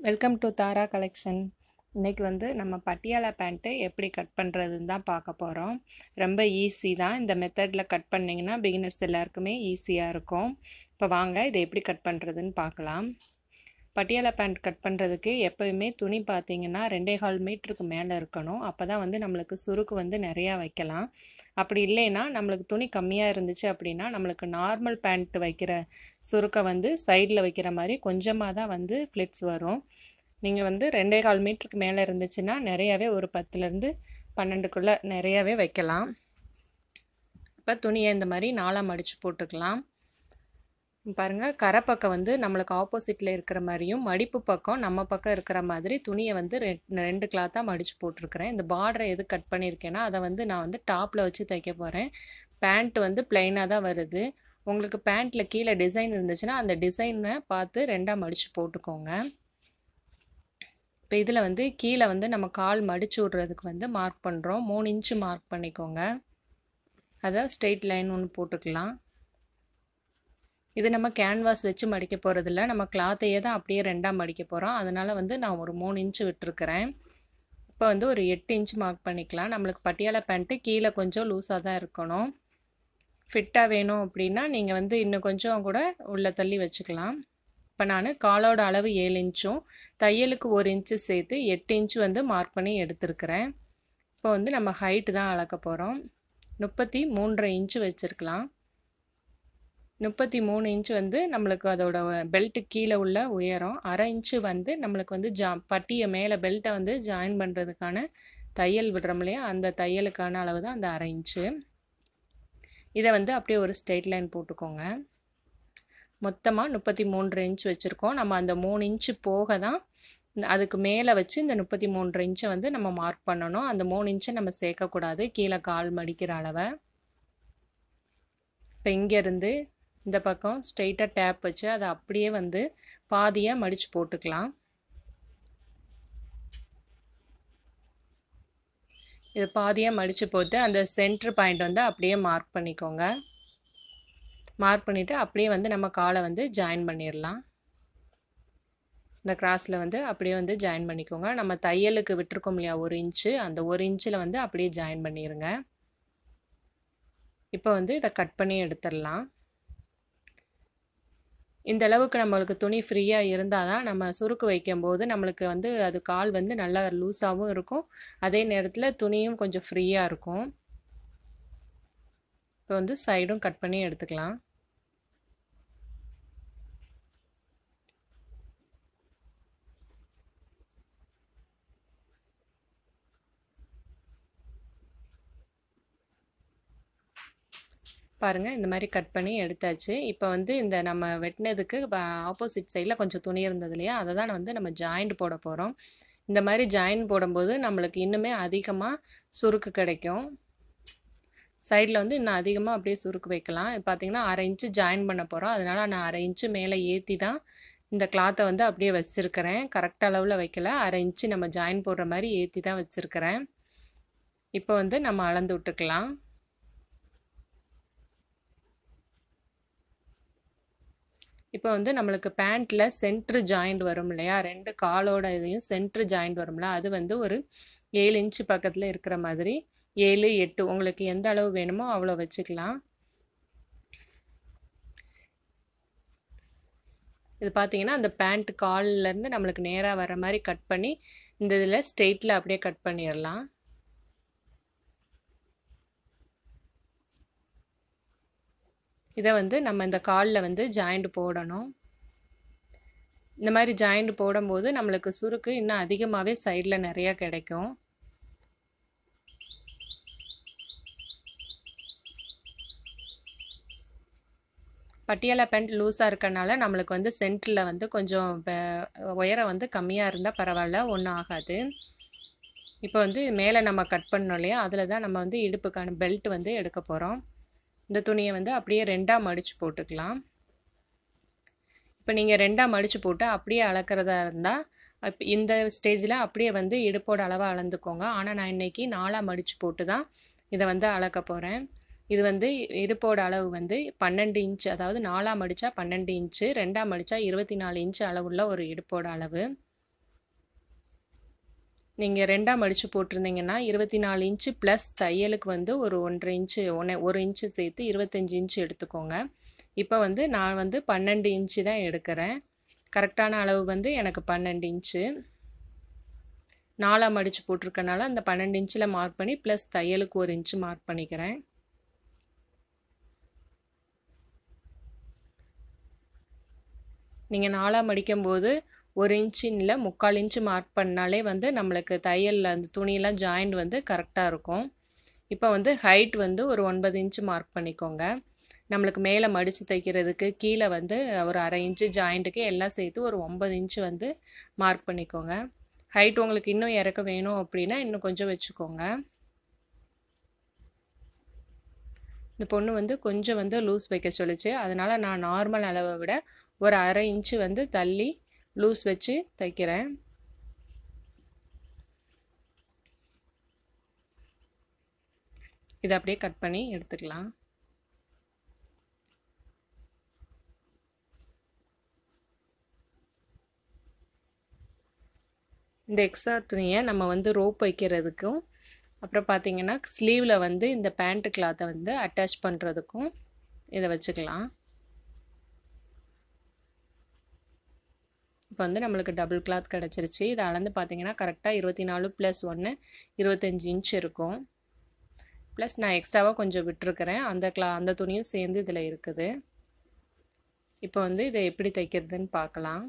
welcome to Tara collection இன்னைக்கு வந்து நம்ம பட்டியாலா பேண்ட்டு எப்படி கட் பண்ணுறதுன்னு தான் பார்க்க போகிறோம் ரொம்ப ஈஸி தான் இந்த மெத்தடில் கட் பண்ணிங்கன்னா பிகினர்ஸ் எல்லாருக்குமே ஈஸியாக இருக்கும் இப்போ வாங்க இதை எப்படி கட் பண்ணுறதுன்னு பார்க்கலாம் பட்டியாலா பேண்ட் கட் பண்ணுறதுக்கு எப்போயுமே துணி பார்த்தீங்கன்னா ரெண்டே கால் மீட்டருக்கு மேலே இருக்கணும் அப்போ தான் வந்து நம்மளுக்கு சுருக்கு வந்து நிறையா வைக்கலாம் அப்படி இல்லைன்னா நம்மளுக்கு துணி கம்மியாக இருந்துச்சு அப்படின்னா நம்மளுக்கு நார்மல் பேண்ட் வைக்கிற சுருக்கை வந்து சைடில் வைக்கிற மாதிரி கொஞ்சமாக தான் வந்து ஃப்ளிட்ஸ் வரும் நீங்கள் வந்து ரெண்டே கால் மீட்டருக்கு மேலே இருந்துச்சுன்னா நிறையாவே ஒரு பத்துலேருந்து பன்னெண்டுக்குள்ளே நிறையாவே வைக்கலாம் இப்போ துணியை இந்த மாதிரி நாலாக மடித்து போட்டுக்கலாம் பாருங்கள் கரை பக்கம் வந்து நம்மளுக்கு ஆப்போசிட்டில் இருக்கிற மாதிரியும் மடிப்பு பக்கம் நம்ம பக்கம் இருக்கிற மாதிரி துணியை வந்து ரெண்டு கிளாத்தாக மடித்து போட்டிருக்கிறேன் இந்த பார்டரை எது கட் பண்ணியிருக்கேன்னா அதை வந்து நான் வந்து டாப்பில் வச்சு தைக்க போகிறேன் பேண்ட் வந்து பிளைனாக தான் வருது உங்களுக்கு பேண்ட்டில் கீழே டிசைன் இருந்துச்சுன்னா அந்த டிசைனை பார்த்து ரெண்டாக மடித்து போட்டுக்கோங்க இப்போ இதில் வந்து கீழே வந்து நம்ம கால் மடித்து விட்றதுக்கு வந்து மார்க் பண்ணுறோம் மூணு இன்ச்சு மார்க் பண்ணிக்கோங்க அதை ஸ்ட்ரெயிட் லைன் ஒன்று போட்டுக்கலாம் இது நம்ம கேன்வாஸ் வச்சு மடிக்க போகிறதில்ல நம்ம கிளாத்தையே தான் அப்படியே ரெண்டாக மடிக்க போகிறோம் அதனால் வந்து நான் ஒரு மூணு இன்ச்சு விட்டுருக்குறேன் இப்போ வந்து ஒரு எட்டு இன்ச் மார்க் பண்ணிக்கலாம் நம்மளுக்கு பட்டியாலா பேண்ட்டு கீழே கொஞ்சம் லூஸாக தான் இருக்கணும் ஃபிட்டாக வேணும் அப்படின்னா நீங்கள் வந்து இன்னும் கொஞ்சம் கூட உள்ளே தள்ளி வச்சுக்கலாம் இப்போ நான் காலோட அளவு ஏழு இன்ச்சும் தையலுக்கு ஒரு இன்ச்சு சேர்த்து எட்டு இன்ச்சு வந்து மார்க் பண்ணி எடுத்துருக்கிறேன் இப்போ வந்து நம்ம ஹைட்டு தான் அளக்க போகிறோம் முப்பத்தி மூன்றரை இன்ச்சு வச்சுருக்கலாம் முப்பத்தி மூணு இன்ச்சு வந்து நம்மளுக்கு அதோட பெல்ட்டு கீழே உள்ள உயரம் அரை இன்ச்சு வந்து நம்மளுக்கு வந்து ஜா பட்டியை மேலே பெல்ட்டை வந்து ஜாயின் பண்ணுறதுக்கான தையல் விடுறோம் இல்லையா அந்த தையலுக்கான அளவு தான் அந்த அரை இன்ச்சு இதை வந்து அப்படியே ஒரு ஸ்ட்ரெயிட் லைன் போட்டுக்கோங்க மொத்தமாக முப்பத்தி மூன்று இன்ச் வச்சுருக்கோம் நம்ம அந்த மூணு இன்ச்சு போக தான் அதுக்கு மேலே வச்சு இந்த முப்பத்தி மூன்று இன்ச்சை வந்து நம்ம மார்க் பண்ணணும் அந்த மூணு இன்ச்சை நம்ம சேர்க்கக்கூடாது கீழே கால் மடிக்கிற அளவை இப்போ இங்கேருந்து இந்த பக்கம் ஸ்ட்ரெயிட்டாக டேப் வச்சு அதை அப்படியே வந்து பாதியாக மடித்து போட்டுக்கலாம் இது பாதியாக மடித்து போட்டு அந்த சென்ட்ரு பாயிண்ட் வந்து அப்படியே மார்க் பண்ணிக்கோங்க மார்க் பண்ணிவிட்டு அப்படியே வந்து நம்ம காலை வந்து ஜாயின் பண்ணிடலாம் இந்த கிராஸில் வந்து அப்படியே வந்து ஜாயின் பண்ணிக்கோங்க நம்ம தையலுக்கு விட்டுருக்கோம் இல்லையா ஒரு இன்ச்சு அந்த ஒரு இன்ச்சில் வந்து அப்படியே ஜாயின் பண்ணிடுங்க இப்போ வந்து இதை கட் பண்ணி எடுத்துடலாம் இந்த அளவுக்கு நம்மளுக்கு துணி ஃப்ரீயாக இருந்தால் தான் நம்ம சுருக்கு வைக்கும்போது நம்மளுக்கு வந்து அது கால் வந்து நல்லா லூஸாகவும் இருக்கும் அதே நேரத்தில் துணியும் கொஞ்சம் ஃப்ரீயாக இருக்கும் இப்போ வந்து சைடும் கட் பண்ணி எடுத்துக்கலாம் பாருங்கள் இந்த மாதிரி கட் பண்ணி எடுத்தாச்சு இப்போ வந்து இந்த நம்ம வெட்டினதுக்கு ஆப்போசிட் சைடில் கொஞ்சம் துணி இருந்தது இல்லையா அதை தான் வந்து நம்ம ஜாயிண்ட் போட போகிறோம் இந்த மாதிரி ஜாயின் போடும்போது நம்மளுக்கு இன்னுமே அதிகமாக சுருக்கு கிடைக்கும் சைடில் வந்து இன்னும் அதிகமாக அப்படியே சுருக்கு வைக்கலாம் பார்த்தீங்கன்னா அரை இன்ச்சு ஜாயின் பண்ண போகிறோம் அதனால் நான் அரை இன்ச்சு மேலே ஏற்றி தான் இந்த கிளாத்தை வந்து அப்படியே வச்சுருக்கிறேன் கரெக்ட் அளவில் வைக்கல அரை இன்ச்சு நம்ம ஜாயின் போடுற மாதிரி ஏற்றி தான் வச்சுருக்கிறேன் இப்போ வந்து நம்ம அளந்து விட்டுக்கலாம் இப்போ வந்து நம்மளுக்கு பேண்ட்டில் சென்ட்ரு ஜாயிண்ட் வரும் இல்லையா ரெண்டு காலோட இதையும் சென்ட்ரு ஜாயிண்ட் வரும்ல அது வந்து ஒரு ஏழு இன்ச்சு பக்கத்தில் இருக்கிற மாதிரி ஏழு எட்டு உங்களுக்கு எந்த அளவு வேணுமோ அவ்வளோ வச்சுக்கலாம் இது பார்த்தீங்கன்னா அந்த பேண்ட் கால்லேருந்து நம்மளுக்கு நேராக வர மாதிரி கட் பண்ணி இந்த இதில் ஸ்ட்ரெயிட்டில் அப்படியே கட் பண்ணிடலாம் இதை வந்து நம்ம இந்த காலில் வந்து ஜாயிண்ட் போடணும் இந்த மாதிரி ஜாயிண்ட் போடும்போது நம்மளுக்கு சுருக்கு இன்னும் அதிகமாகவே சைடில் நிறையா கிடைக்கும் பட்டியாலா பேண்ட் லூஸாக இருக்கனால நம்மளுக்கு வந்து சென்டரில் வந்து கொஞ்சம் உயரம் வந்து கம்மியாக இருந்தால் பரவாயில்ல ஒன்றும் ஆகாது இப்போ வந்து மேலே நம்ம கட் பண்ணோம் இல்லையா அதில் தான் நம்ம வந்து இடுப்புக்கான பெல்ட் வந்து எடுக்க போகிறோம் இந்த துணியை வந்து அப்படியே ரெண்டாக மடித்து போட்டுக்கலாம் இப்போ நீங்கள் ரெண்டாக மடித்து போட்டு அப்படியே அளக்கிறதா இருந்தால் இப்போ இந்த ஸ்டேஜில் அப்படியே வந்து இடுப்போட அளவை அளந்துக்கோங்க ஆனால் நான் இன்றைக்கி நாலாக மடித்து போட்டு தான் இதை வந்து அளக்க போகிறேன் இது வந்து இடுப்போட அளவு வந்து பன்னெண்டு இன்ச் அதாவது நாலாம் மடித்தா பன்னெண்டு இன்ச்சு ரெண்டாம் மடித்தா இருபத்தி நாலு இன்ச்சு அளவுள்ள ஒரு இடுப்போட அளவு நீங்கள் ரெண்டாக மடித்து போட்டிருந்தீங்கன்னா இருபத்தி நாலு இன்ச்சு ப்ளஸ் தையலுக்கு வந்து ஒரு ஒன்றரை இன்ச்சு ஒன்று ஒரு இன்ச்சு சேர்த்து இருபத்தஞ்சி இன்ச்சு எடுத்துக்கோங்க இப்போ வந்து நான் வந்து பன்னெண்டு இன்ச்சு தான் எடுக்கிறேன் கரெக்டான அளவு வந்து எனக்கு பன்னெண்டு இன்ச்சு நாலாக மடித்து போட்டிருக்கனால அந்த பன்னெண்டு இன்ச்சில் மார்க் பண்ணி ப்ளஸ் தையலுக்கு ஒரு இன்ச்சு மார்க் பண்ணிக்கிறேன் நீங்கள் நாலாக மடிக்கும்போது ஒரு இன்ச்சின் இல்லை முக்கால் இன்ச்சு மார்க் பண்ணாலே வந்து நம்மளுக்கு தையலில் அந்த துணியெல்லாம் ஜாயிண்ட் வந்து கரெக்டாக இருக்கும் இப்போ வந்து ஹைட் வந்து ஒரு ஒன்பது இன்ச்சு மார்க் பண்ணிக்கோங்க நம்மளுக்கு மேலே மடித்து தைக்கிறதுக்கு கீழே வந்து ஒரு அரை இன்ச்சு ஜாயிண்ட்டுக்கு எல்லாம் சேர்த்து ஒரு ஒன்பது இன்ச்சு வந்து மார்க் பண்ணிக்கோங்க ஹைட் உங்களுக்கு இன்னும் இறக்க வேணும் அப்படின்னா இன்னும் கொஞ்சம் வச்சுக்கோங்க இந்த பொண்ணு வந்து கொஞ்சம் வந்து லூஸ் வைக்க சொல்லிச்சு அதனால் நான் நார்மல் அளவை விட ஒரு அரை இன்ச்சு வந்து தள்ளி லூஸ் வச்சு தைக்கிறேன் இதை அப்படியே கட் பண்ணி எடுத்துக்கலாம் இந்த எக்ஸ்ட்ரா துணியை நம்ம வந்து ரோப் வைக்கிறதுக்கும் அப்புறம் பார்த்திங்கன்னா ஸ்லீவில் வந்து இந்த பேண்ட் கிளாத்தை வந்து அட்டாச் பண்ணுறதுக்கும் இதை வச்சுக்கலாம் இப்போ வந்து நம்மளுக்கு டபுள் கிளாத் கிடச்சிருச்சு இதை அளந்து பார்த்தீங்கன்னா கரெக்டாக இருபத்தி நாலு ப்ளஸ் ஒன்று இருபத்தஞ்சி இன்ச் இருக்கும் ப்ளஸ் நான் எக்ஸ்ட்ராவாக கொஞ்சம் விட்டுருக்கிறேன் அந்த கிளா அந்த துணியும் சேர்ந்து இதில் இருக்குது இப்போ வந்து இதை எப்படி தைக்கிறதுன்னு பார்க்கலாம்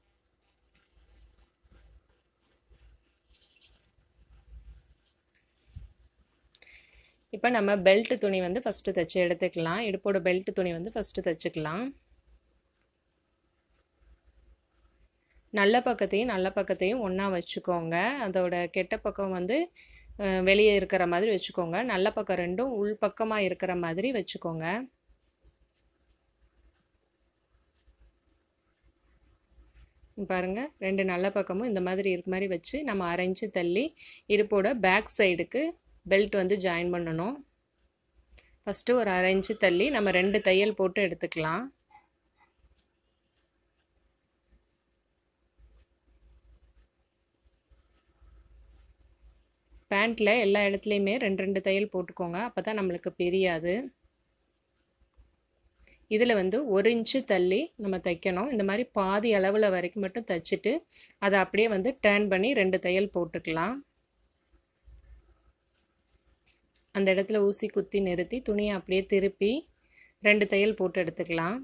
இப்போ நம்ம பெல்ட் துணி வந்து ஃபஸ்ட்டு தைச்சி எடுத்துக்கலாம் இடுப்போட பெல்ட் துணி வந்து ஃபஸ்ட்டு தைச்சிக்கலாம் நல்ல பக்கத்தையும் நல்ல பக்கத்தையும் ஒன்றா வச்சுக்கோங்க அதோட கெட்ட பக்கம் வந்து வெளியே இருக்கிற மாதிரி வச்சுக்கோங்க நல்ல பக்கம் ரெண்டும் உள் பக்கமாக இருக்கிற மாதிரி வச்சுக்கோங்க பாருங்கள் ரெண்டு நல்ல பக்கமும் இந்த மாதிரி இருக்க மாதிரி வச்சு நம்ம அரைஞ்சு தள்ளி இடுப்போட பேக் சைடுக்கு பெல்ட் வந்து ஜாயின் பண்ணணும் ஃபஸ்ட்டு ஒரு அரை இன்ச்சு தள்ளி நம்ம ரெண்டு தையல் போட்டு எடுத்துக்கலாம் பேண்ட்டில் எல்லா இடத்துலையுமே ரெண்டு ரெண்டு தையல் போட்டுக்கோங்க அப்போ தான் நம்மளுக்கு பிரியாது இதில் வந்து ஒரு இன்ச்சு தள்ளி நம்ம தைக்கணும் இந்த மாதிரி பாதி அளவில் வரைக்கும் மட்டும் தைச்சிட்டு அதை அப்படியே வந்து டேர்ன் பண்ணி ரெண்டு தையல் போட்டுக்கலாம் அந்த இடத்துல ஊசி குத்தி நிறுத்தி துணியை அப்படியே திருப்பி ரெண்டு தையல் போட்டு எடுத்துக்கலாம்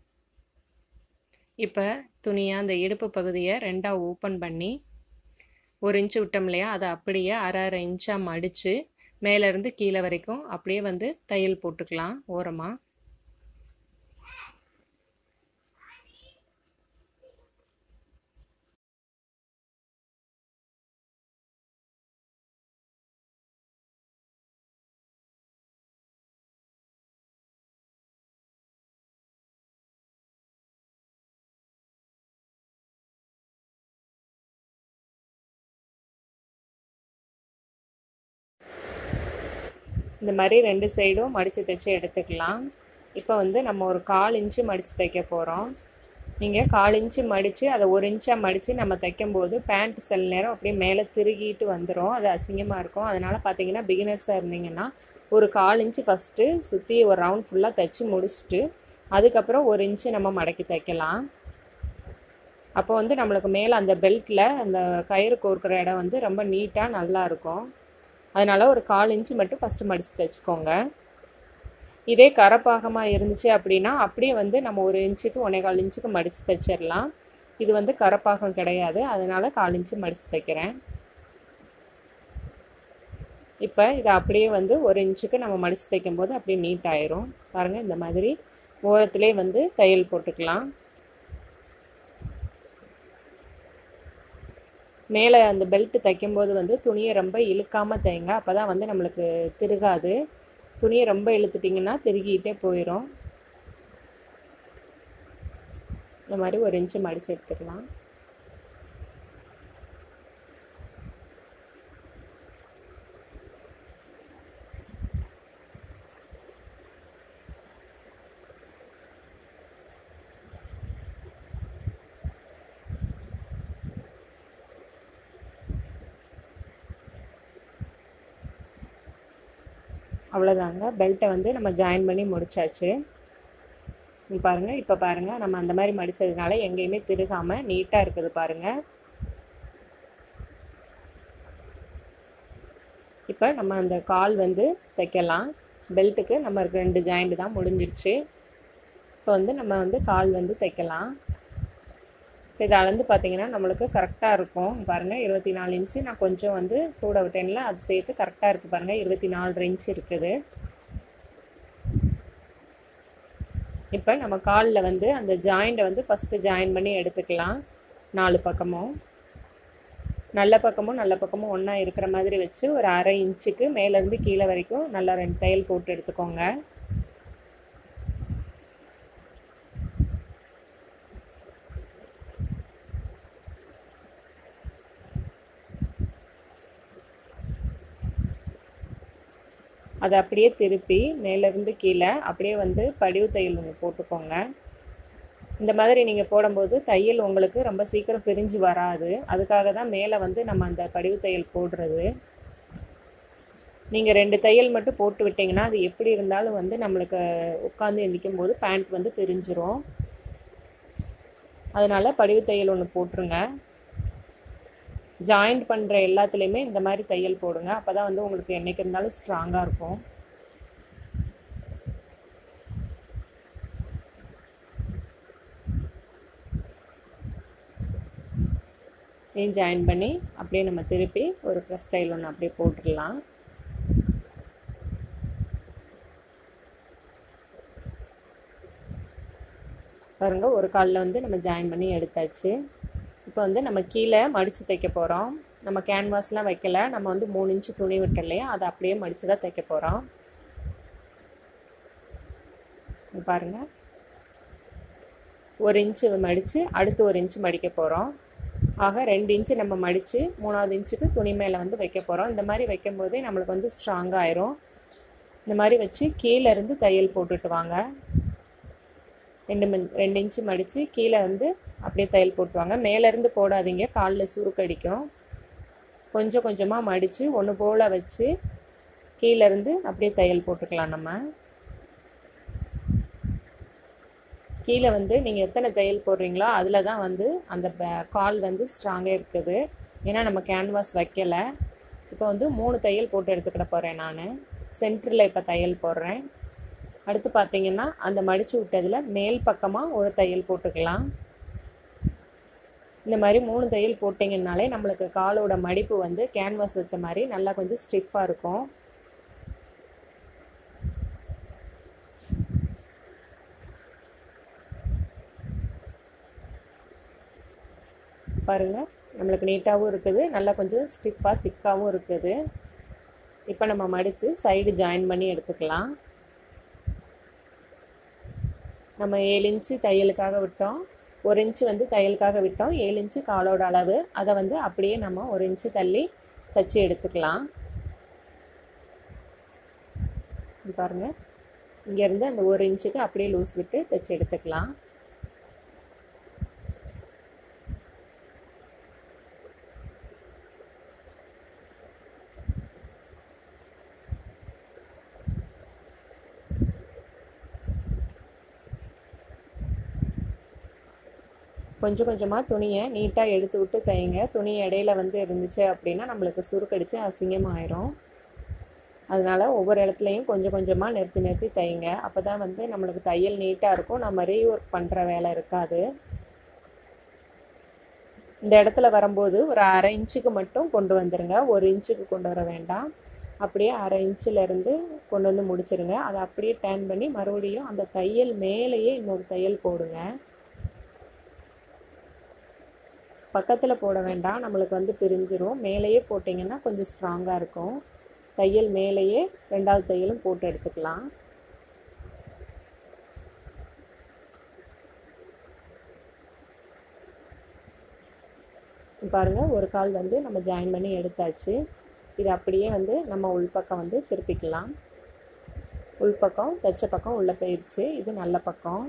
இப்போ துணியை அந்த இடுப்பு பகுதியை ரெண்டாக ஓப்பன் பண்ணி ஒரு இன்ச்சு விட்டோம் இல்லையா அதை அப்படியே அரை அரை இன்ச்சாக மடித்து மேலேருந்து கீழே வரைக்கும் அப்படியே வந்து தையல் போட்டுக்கலாம் ஓரமாக இந்த மாதிரி ரெண்டு சைடும் மடித்து தைச்சி எடுத்துக்கலாம் இப்போ வந்து நம்ம ஒரு கால் இன்ச்சு மடித்து தைக்க போகிறோம் நீங்கள் கால் இன்ச்சு மடித்து அதை ஒரு இன்ச்சாக மடித்து நம்ம தைக்கும்போது பேண்ட் சில நேரம் அப்படியே மேலே திருகிட்டு வந்துடும் அது அசிங்கமாக இருக்கும் அதனால் பார்த்தீங்கன்னா பிகினர்ஸாக இருந்தீங்கன்னா ஒரு கால் இன்ச்சு ஃபஸ்ட்டு சுற்றி ஒரு ரவுண்ட் ஃபுல்லாக தைச்சி முடிச்சுட்டு அதுக்கப்புறம் ஒரு இன்ச்சு நம்ம மடக்கி தைக்கலாம் அப்போ வந்து நம்மளுக்கு மேலே அந்த பெல்ட்டில் அந்த கயிறு கோர்க்குற இடம் வந்து ரொம்ப நீட்டாக நல்லாயிருக்கும் அதனால் ஒரு கால் இன்ச்சு மட்டும் ஃபஸ்ட்டு மடித்து தைச்சிக்கோங்க இதே கரப்பாகமாக இருந்துச்சு அப்படின்னா அப்படியே வந்து நம்ம ஒரு இன்ச்சுக்கு ஒன்றே கால் இன்ச்சுக்கு மடித்து தைச்சிடலாம் இது வந்து கரப்பாகம் கிடையாது அதனால் கால் இன்ச்சு மடித்து தைக்கிறேன் இப்போ இதை அப்படியே வந்து ஒரு இன்ச்சுக்கு நம்ம மடித்து தைக்கும்போது அப்படியே நீட் ஆயிரும் பாருங்கள் இந்த மாதிரி ஓரத்துலேயே வந்து தையல் போட்டுக்கலாம் மேலே அந்த பெல்ட்டு தைக்கும்போது வந்து துணியை ரொம்ப இழுக்காமல் தைங்க அப்போ தான் வந்து நம்மளுக்கு திருகாது துணியை ரொம்ப இழுத்துட்டிங்கன்னா திருகிட்டே போயிடும் இந்த மாதிரி ஒரு இன்ச்சு மடித்து எடுத்துக்கலாம் அவ்வளோதாங்க பெல்ட்டை வந்து நம்ம ஜாயின் பண்ணி முடிச்சாச்சு இங்க பாருங்க இப்போ பாருங்க நம்ம அந்த மாதிரி மடிச்சதுனால எங்கேயுமே திருகாமல் நீட்டாக இருக்குது பாருங்க இப்போ நம்ம அந்த கால் வந்து தைக்கலாம் பெல்ட்டுக்கு நம்ம ரெண்டு ஜாயிண்ட் தான் முடிஞ்சிருச்சு இப்போ வந்து நம்ம வந்து கால் வந்து தைக்கலாம் இப்போ இதை அளந்து பார்த்தீங்கன்னா நம்மளுக்கு கரெக்டாக இருக்கும் பாருங்கள் இருபத்தி நாலு இன்ச்சு நான் கொஞ்சம் வந்து கூட விட்டேன்ல அது சேர்த்து கரெக்டாக இருக்குது பாருங்கள் இருபத்தி நாலு இன்ச் இருக்குது இப்போ நம்ம காலில் வந்து அந்த ஜாயிண்ட்டை வந்து ஃபஸ்ட்டு ஜாயின் பண்ணி எடுத்துக்கலாம் நாலு பக்கமும் நல்ல பக்கமும் நல்ல பக்கமும் ஒன்றா இருக்கிற மாதிரி வச்சு ஒரு அரை இன்ச்சுக்கு மேலேருந்து கீழே வரைக்கும் நல்லா ரெண்டு தையல் போட்டு எடுத்துக்கோங்க அதை அப்படியே திருப்பி மேலேருந்து கீழே அப்படியே வந்து படிவு தையல் ஒன்று போட்டுக்கோங்க இந்த மாதிரி நீங்கள் போடும்போது தையல் உங்களுக்கு ரொம்ப சீக்கிரம் பிரிஞ்சு வராது அதுக்காக தான் மேலே வந்து நம்ம அந்த படிவு தையல் போடுறது நீங்கள் ரெண்டு தையல் மட்டும் போட்டு விட்டிங்கன்னா அது எப்படி இருந்தாலும் வந்து நம்மளுக்கு உட்காந்து எந்திக்கும் போது பேண்ட் வந்து பிரிஞ்சிரும் அதனால் படிவு தையல் ஒன்று போட்டுருங்க ஜாயிண்ட் பண்ணுற எல்லாத்துலேயுமே இந்த மாதிரி தையல் போடுங்க அப்போ தான் வந்து உங்களுக்கு என்றைக்கு இருந்தாலும் ஸ்ட்ராங்காக இருக்கும் இதையும் ஜாயின் பண்ணி அப்படியே நம்ம திருப்பி ஒரு ப்ரெஸ் தையல் ஒன்று அப்படியே போட்டுடலாம் பாருங்க ஒரு காலில் வந்து நம்ம ஜாயின் பண்ணி எடுத்தாச்சு இப்போ வந்து நம்ம கீழே மடித்து தைக்க போகிறோம் நம்ம கேன்வாஸ்லாம் வைக்கல நம்ம வந்து மூணு இன்ச்சு துணி விட்டோம் இல்லையா அதை அப்படியே மடித்து தான் தைக்க போகிறோம் பாருங்கள் ஒரு இன்ச்சு மடித்து அடுத்து ஒரு இன்ச்சு மடிக்க போகிறோம் ஆக ரெண்டு இன்ச்சு நம்ம மடித்து மூணாவது இன்ச்சுக்கு துணி மேலே வந்து வைக்க போகிறோம் இந்த மாதிரி வைக்கும் போதே நம்மளுக்கு வந்து ஸ்ட்ராங்காக ஆயிரும் இந்த மாதிரி வச்சு கீழே இருந்து தையல் போட்டுட்டு வாங்க ரெண்டு மின் ரெண்டு இன்ச்சு மடித்து கீழே வந்து அப்படியே தையல் போட்டுவாங்க மேலேருந்து போடாதீங்க காலில் சுருக்கடிக்கும் கொஞ்சம் கொஞ்சமாக மடித்து ஒன்று போல் வச்சு கீழேருந்து அப்படியே தையல் போட்டுக்கலாம் நம்ம கீழே வந்து நீங்கள் எத்தனை தையல் போடுறீங்களோ அதில் தான் வந்து அந்த கால் வந்து ஸ்ட்ராங்காக இருக்குது ஏன்னா நம்ம கேன்வாஸ் வைக்கலை இப்போ வந்து மூணு தையல் போட்டு எடுத்துக்கிட போகிறேன் நான் சென்டரில் இப்போ தையல் போடுறேன் அடுத்து பார்த்தீங்கன்னா அந்த மடித்து விட்டதில் மேல் பக்கமாக ஒரு தையல் போட்டுக்கலாம் இந்த மாதிரி மூணு தையல் போட்டிங்கனாலே நம்மளுக்கு காலோட மடிப்பு வந்து கேன்வாஸ் வச்ச மாதிரி நல்லா கொஞ்சம் ஸ்டிஃபாக இருக்கும் பாருங்கள் நம்மளுக்கு நீட்டாகவும் இருக்குது நல்லா கொஞ்சம் ஸ்டிஃபாக திக்காகவும் இருக்குது இப்போ நம்ம மடித்து சைடு ஜாயின் பண்ணி எடுத்துக்கலாம் நம்ம ஏழு இன்ச்சு தையலுக்காக விட்டோம் ஒரு இன்ச்சு வந்து தையலுக்காக விட்டோம் ஏழு இன்ச்சு காலோட அளவு அதை வந்து அப்படியே நம்ம ஒரு இன்ச்சு தள்ளி தச்சு எடுத்துக்கலாம் பாருங்கள் இங்கேருந்து அந்த ஒரு இன்ச்சுக்கு அப்படியே லூஸ் விட்டு தைச்சி எடுத்துக்கலாம் கொஞ்சம் கொஞ்சமாக துணியை நீட்டாக எடுத்து விட்டு தைங்க துணி இடையில வந்து இருந்துச்சு அப்படின்னா நம்மளுக்கு சுருக்கடிச்சு அசிங்கமாயிரும் அதனால் ஒவ்வொரு இடத்துலையும் கொஞ்சம் கொஞ்சமாக நிறுத்தி நிறுத்தி தைங்க அப்போ தான் வந்து நம்மளுக்கு தையல் நீட்டாக இருக்கும் நம்ம ரீஒர்க் பண்ணுற வேலை இருக்காது இந்த இடத்துல வரும்போது ஒரு அரை இன்ச்சுக்கு மட்டும் கொண்டு வந்துருங்க ஒரு இன்ச்சுக்கு கொண்டு வர வேண்டாம் அப்படியே அரை இன்ச்சிலேருந்து கொண்டு வந்து முடிச்சிருங்க அதை அப்படியே டேர்ன் பண்ணி மறுபடியும் அந்த தையல் மேலேயே இன்னொரு தையல் போடுங்க பக்கத்தில் போட வேண்டாம் நம்மளுக்கு வந்து பிரிஞ்சிரும் மேலேயே போட்டிங்கன்னா கொஞ்சம் ஸ்ட்ராங்காக இருக்கும் தையல் மேலேயே ரெண்டாவது தையலும் போட்டு எடுத்துக்கலாம் பாருங்கள் ஒரு கால் வந்து நம்ம ஜாயின் பண்ணி எடுத்தாச்சு இது அப்படியே வந்து நம்ம உள்பக்கம் வந்து திருப்பிக்கலாம் உள்பக்கம் தைச்ச பக்கம் உள்ளே போயிடுச்சு இது நல்ல பக்கம்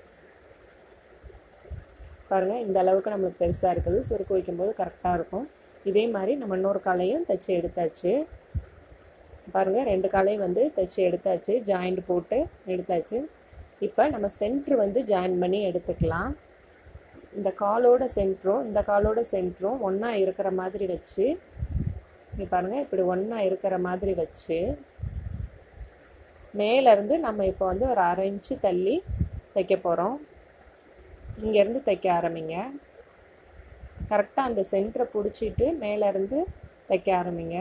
பாருங்கள் இந்த அளவுக்கு நம்மளுக்கு பெருசாக இருக்குது சுருக்கு வைக்கும்போது கரெக்டாக இருக்கும் இதே மாதிரி நம்ம இன்னொரு காலையும் தைச்சி எடுத்தாச்சு பாருங்கள் ரெண்டு காலையும் வந்து தைச்சி எடுத்தாச்சு ஜாயிண்ட் போட்டு எடுத்தாச்சு இப்போ நம்ம சென்ட்ரு வந்து ஜாயின் பண்ணி எடுத்துக்கலாம் இந்த காலோட சென்ட்ரும் இந்த காலோட சென்ட்ரும் ஒன்றா இருக்கிற மாதிரி வச்சு இங்கே பாருங்கள் இப்படி ஒன்றா இருக்கிற மாதிரி வச்சு மேலேருந்து நம்ம இப்போ வந்து ஒரு அரை இன்ச்சு தள்ளி தைக்க போகிறோம் இங்கேருந்து தைக்க ஆரம்பிங்க கரெக்டாக அந்த சென்டரை பிடிச்சிட்டு மேலேருந்து தைக்க ஆரம்பிங்க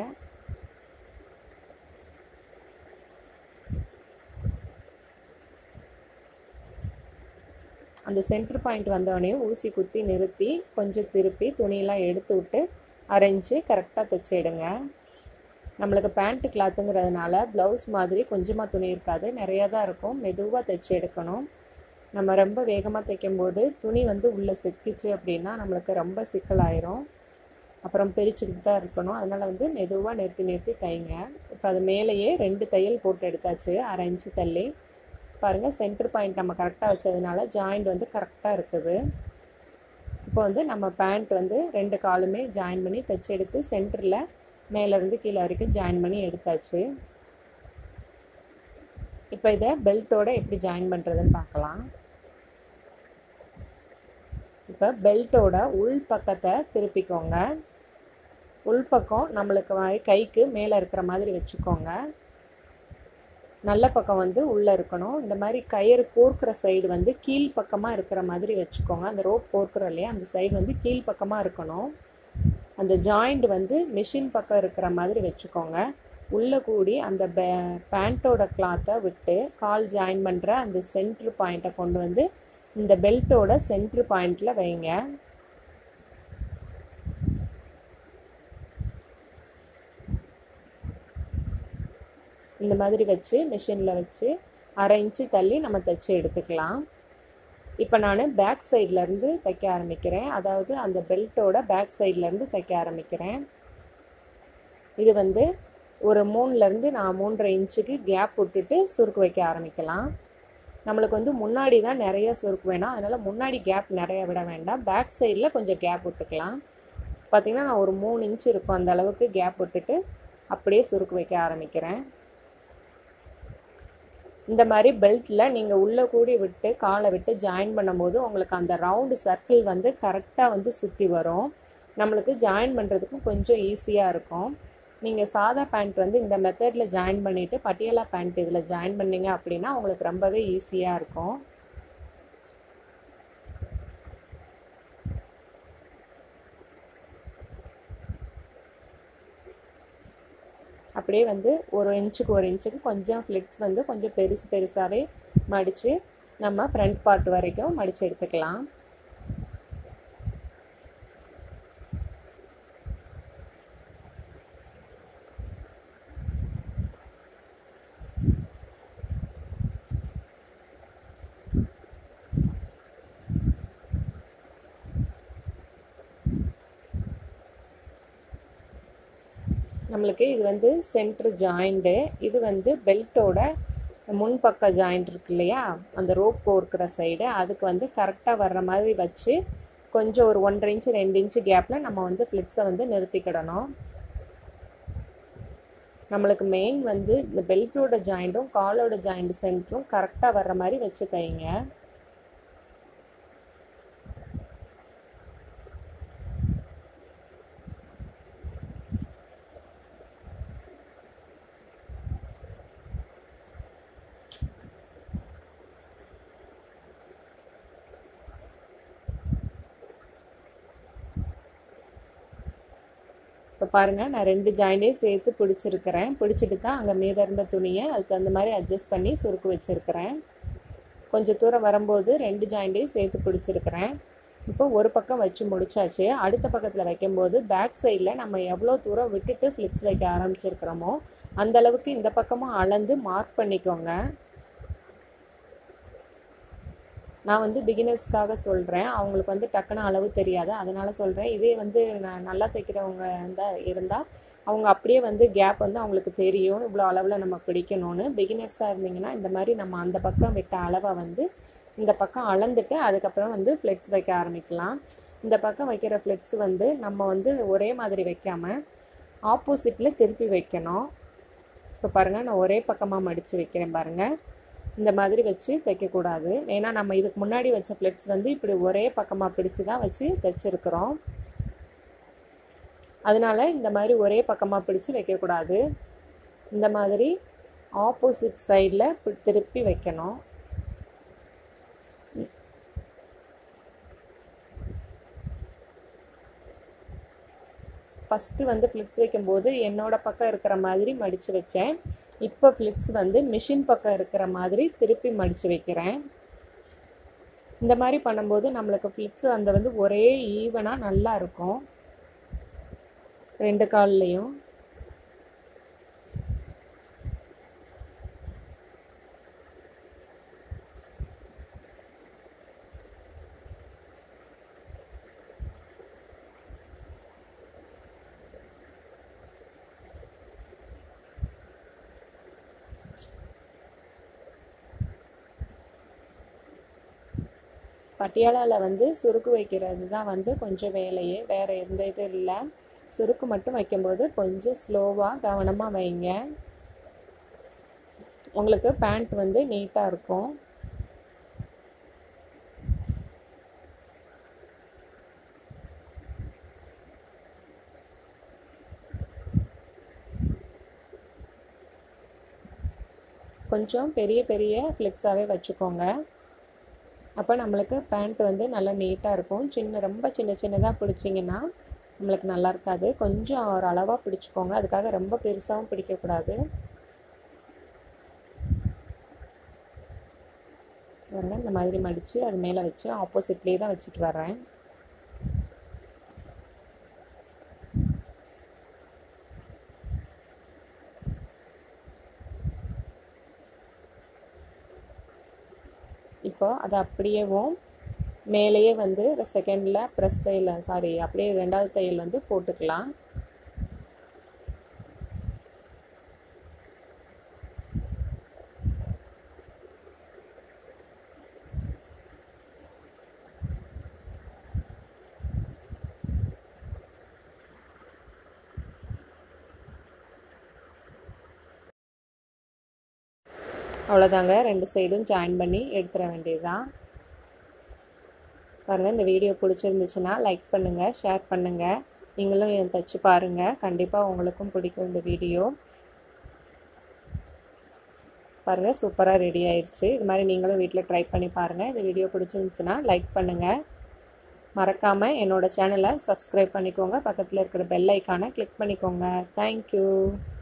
அந்த சென்டர் பாயிண்ட் வந்தோடனே ஊசி குத்தி நிறுத்தி கொஞ்சம் திருப்பி துணியெல்லாம் எடுத்து விட்டு அரைஞ்சு கரெக்டாக தைச்சிடுங்க நம்மளுக்கு பேண்ட்டு கிளாத்துங்கிறதுனால ப்ளவுஸ் மாதிரி கொஞ்சமாக துணி இருக்காது நிறையா தான் இருக்கும் மெதுவாக தைச்சி எடுக்கணும் நம்ம ரொம்ப வேகமாக தைக்கும்போது துணி வந்து உள்ளே சிக்கிச்சு அப்படின்னா நம்மளுக்கு ரொம்ப சிக்கலாயிரும் அப்புறம் பிரிச்சுக்கிட்டு தான் இருக்கணும் அதனால் வந்து மெதுவாக நிறுத்தி நிறுத்தி தைங்க இப்போ அது மேலேயே ரெண்டு தையல் போட்டு எடுத்தாச்சு அரை இன்ச்சு தள்ளி பாருங்கள் சென்டர் பாயிண்ட் நம்ம கரெக்டாக வச்சதுனால ஜாயிண்ட் வந்து கரெக்டாக இருக்குது இப்போ வந்து நம்ம பேண்ட் வந்து ரெண்டு காலுமே ஜாயின் பண்ணி தைச்சி எடுத்து சென்டரில் மேலேருந்து கீழே வரைக்கும் ஜாயின் பண்ணி எடுத்தாச்சு இப்போ இதை பெல்ட்டோட எப்படி ஜாயின் பண்ணுறதுன்னு பார்க்கலாம் இப்போ பெல்ட்டோட உள் பக்கத்தை திருப்பிக்கோங்க உள்பக்கம் நம்மளுக்கு கைக்கு மேலே இருக்கிற மாதிரி வச்சுக்கோங்க நல்ல பக்கம் வந்து உள்ளே இருக்கணும் இந்த மாதிரி கயிறு கோர்க்கிற சைடு வந்து கீழ் பக்கமாக இருக்கிற மாதிரி வச்சுக்கோங்க அந்த ரோப் கோர்க்குறோம் இல்லையா அந்த சைடு வந்து கீழ் பக்கமாக இருக்கணும் அந்த ஜாயிண்ட் வந்து மிஷின் பக்கம் இருக்கிற மாதிரி வச்சுக்கோங்க உள்ளே கூடி அந்த பே பேண்ட்டோட கிளாத்தை விட்டு கால் ஜாயின் பண்ணுற அந்த சென்ட்ரு பாயிண்ட்டை கொண்டு வந்து இந்த பெல்ட்டோட சென்ட்ரு பாயிண்டில் வைங்க இந்த மாதிரி வச்சு மிஷினில் வச்சு அரை இன்ச்சு தள்ளி நம்ம தைச்சி எடுத்துக்கலாம் இப்போ நான் பேக் சைட்லேருந்து தைக்க ஆரம்பிக்கிறேன் அதாவது அந்த பெல்ட்டோட பேக் சைட்லேருந்து தைக்க ஆரம்பிக்கிறேன் இது வந்து ஒரு மூணுலேருந்து நான் மூன்றரை இன்ச்சுக்கு கேப் விட்டுட்டு சுருக்கு வைக்க ஆரம்பிக்கலாம் நம்மளுக்கு வந்து முன்னாடி தான் நிறைய சுருக்கு வேணும் அதனால் முன்னாடி கேப் நிறைய விட வேண்டாம் பேக் சைடில் கொஞ்சம் கேப் விட்டுக்கலாம் பார்த்திங்கன்னா நான் ஒரு மூணு இன்ச் இருக்கும் அந்த அளவுக்கு கேப் விட்டுட்டு அப்படியே சுருக்கு வைக்க ஆரம்பிக்கிறேன் இந்த மாதிரி பெல்ட்டில் நீங்கள் உள்ளே கூடி விட்டு காலை விட்டு ஜாயின் பண்ணும்போது உங்களுக்கு அந்த ரவுண்டு சர்க்கிள் வந்து கரெக்டாக வந்து சுற்றி வரும் நம்மளுக்கு ஜாயின் பண்ணுறதுக்கும் கொஞ்சம் ஈஸியாக இருக்கும் நீங்கள் சாதா பேண்ட் வந்து இந்த மெத்தடில் ஜாயின் பண்ணிவிட்டு பட்டியலா பேண்ட் இதில் ஜாயின் பண்ணிங்க அப்படின்னா உங்களுக்கு ரொம்பவே ஈஸியாக இருக்கும் அப்படியே வந்து ஒரு இன்ச்சுக்கு ஒரு இன்ச்சுக்கு கொஞ்சம் ஃப்ளிக்ஸ் வந்து கொஞ்சம் பெருசு பெருசாகவே மடித்து நம்ம ஃப்ரண்ட் பார்ட் வரைக்கும் மடித்து எடுத்துக்கலாம் நம்மளுக்கு இது வந்து சென்ட்ரு ஜாயிண்ட்டு இது வந்து பெல்ட்டோட முன்பக்க ஜாயிண்ட் இருக்கு இல்லையா அந்த ரோப் கோர்க்கிற சைடு அதுக்கு வந்து கரெக்டாக வர்ற மாதிரி வச்சு கொஞ்சம் ஒரு ஒன்றரை இன்ச்சு ரெண்டு இன்ச்சு கேப்பில் நம்ம வந்து ஃப்ளிட்ஸை வந்து நிறுத்திக்கிடணும் நம்மளுக்கு மெயின் வந்து இந்த பெல்ட்டோட ஜாயிண்ட்டும் காலோட ஜாயிண்ட் சென்டரும் கரெக்டாக வர்ற மாதிரி வச்சு தைங்க இப்போ பாருங்கள் நான் ரெண்டு ஜாயிண்டையும் சேர்த்து பிடிச்சிருக்கிறேன் பிடிச்சிட்டு தான் அங்கே மீத இருந்த துணியை அதுக்கு அந்த மாதிரி அட்ஜஸ்ட் பண்ணி சுருக்கு வச்சுருக்கிறேன் கொஞ்சம் தூரம் வரும்போது ரெண்டு ஜாயிண்டையும் சேர்த்து பிடிச்சிருக்கிறேன் இப்போ ஒரு பக்கம் வச்சு முடிச்சாச்சு அடுத்த பக்கத்தில் வைக்கும்போது பேக் சைடில் நம்ம எவ்வளோ தூரம் விட்டுட்டு ஃப்ளிப்ஸ் வைக்க ஆரம்பிச்சிருக்கிறோமோ அந்தளவுக்கு இந்த பக்கமும் அளந்து மார்க் பண்ணிக்கோங்க நான் வந்து பிகினர்ஸ்க்காக சொல்கிறேன் அவங்களுக்கு வந்து டக்குன்னு அளவு தெரியாது அதனால் சொல்கிறேன் இதே வந்து நான் நல்லா தைக்கிறவங்க இருந்தால் இருந்தால் அவங்க அப்படியே வந்து கேப் வந்து அவங்களுக்கு தெரியும் இவ்வளோ அளவில் நம்ம பிடிக்கணும்னு பிகினர்ஸாக இருந்தீங்கன்னா இந்த மாதிரி நம்ம அந்த பக்கம் விட்ட அளவை வந்து இந்த பக்கம் அளந்துட்டு அதுக்கப்புறம் வந்து ஃப்ளெட்ஸ் வைக்க ஆரம்பிக்கலாம் இந்த பக்கம் வைக்கிற ஃப்ளெக்ஸ் வந்து நம்ம வந்து ஒரே மாதிரி வைக்காமல் ஆப்போசிட்டில் திருப்பி வைக்கணும் இப்போ பாருங்கள் நான் ஒரே பக்கமாக மடித்து வைக்கிறேன் பாருங்கள் இந்த மாதிரி வச்சு தைக்கக்கூடாது ஏன்னா நம்ம இதுக்கு முன்னாடி வச்ச ஃப்ளெக்ஸ் வந்து இப்படி ஒரே பக்கமாக பிடிச்சு தான் வச்சு தைச்சிருக்கிறோம் அதனால இந்த மாதிரி ஒரே பக்கமாக பிடிச்சு வைக்கக்கூடாது இந்த மாதிரி ஆப்போசிட் சைடில் திருப்பி வைக்கணும் ஃபஸ்ட்டு வந்து ஃப்ளிப்ஸ் வைக்கும்போது என்னோடய பக்கம் இருக்கிற மாதிரி மடித்து வச்சேன் இப்போ ஃப்ளிப்ஸ் வந்து மிஷின் பக்கம் இருக்கிற மாதிரி திருப்பி மடித்து வைக்கிறேன் இந்த மாதிரி பண்ணும்போது நம்மளுக்கு ஃப்ளிப்ஸ் அந்த வந்து ஒரே ஈவனாக நல்லா இருக்கும் ரெண்டு கால்லையும் பட்டியாலாவில் வந்து சுருக்கு வைக்கிறது தான் வந்து கொஞ்சம் வேலையே வேறு எந்த இதுவும் இல்லை சுருக்கு மட்டும் வைக்கும்போது கொஞ்சம் ஸ்லோவாக கவனமாக வைங்க உங்களுக்கு பேண்ட் வந்து நீட்டாக இருக்கும் கொஞ்சம் பெரிய பெரிய ஃப்ளிப்ஸாகவே வச்சுக்கோங்க அப்போ நம்மளுக்கு பேண்ட் வந்து நல்லா நீட்டாக இருக்கும் சின்ன ரொம்ப சின்ன சின்னதாக பிடிச்சிங்கன்னா நம்மளுக்கு நல்லா இருக்காது கொஞ்சம் ஒரு அளவாக பிடிச்சிக்கோங்க அதுக்காக ரொம்ப பெருசாகவும் பிடிக்கக்கூடாது பாருங்க இந்த மாதிரி மடித்து அது மேலே வச்சு ஆப்போசிட்லேயே தான் வச்சுட்டு வர்றேன் இப்போ அதை அப்படியேவும் மேலேயே வந்து செகண்டில் ப்ரெஸ் தையல் சாரி அப்படியே ரெண்டாவது தையல் வந்து போட்டுக்கலாம் அவ்வளோதாங்க ரெண்டு சைடும் ஜாயின் பண்ணி எடுத்துட வேண்டியதுதான் பாருங்கள் இந்த வீடியோ பிடிச்சிருந்துச்சுன்னா லைக் பண்ணுங்கள் ஷேர் பண்ணுங்கள் நீங்களும் தைச்சு பாருங்கள் கண்டிப்பாக உங்களுக்கும் பிடிக்கும் இந்த வீடியோ பாருங்கள் சூப்பராக ரெடி ஆயிடுச்சு இது மாதிரி நீங்களும் வீட்டில் ட்ரை பண்ணி பாருங்கள் இந்த வீடியோ பிடிச்சிருந்துச்சுன்னா லைக் பண்ணுங்கள் மறக்காமல் என்னோடய சேனலை சப்ஸ்கிரைப் பண்ணிக்கோங்க பக்கத்தில் இருக்கிற பெல் ஐக்கானை கிளிக் பண்ணிக்கோங்க தேங்க்யூ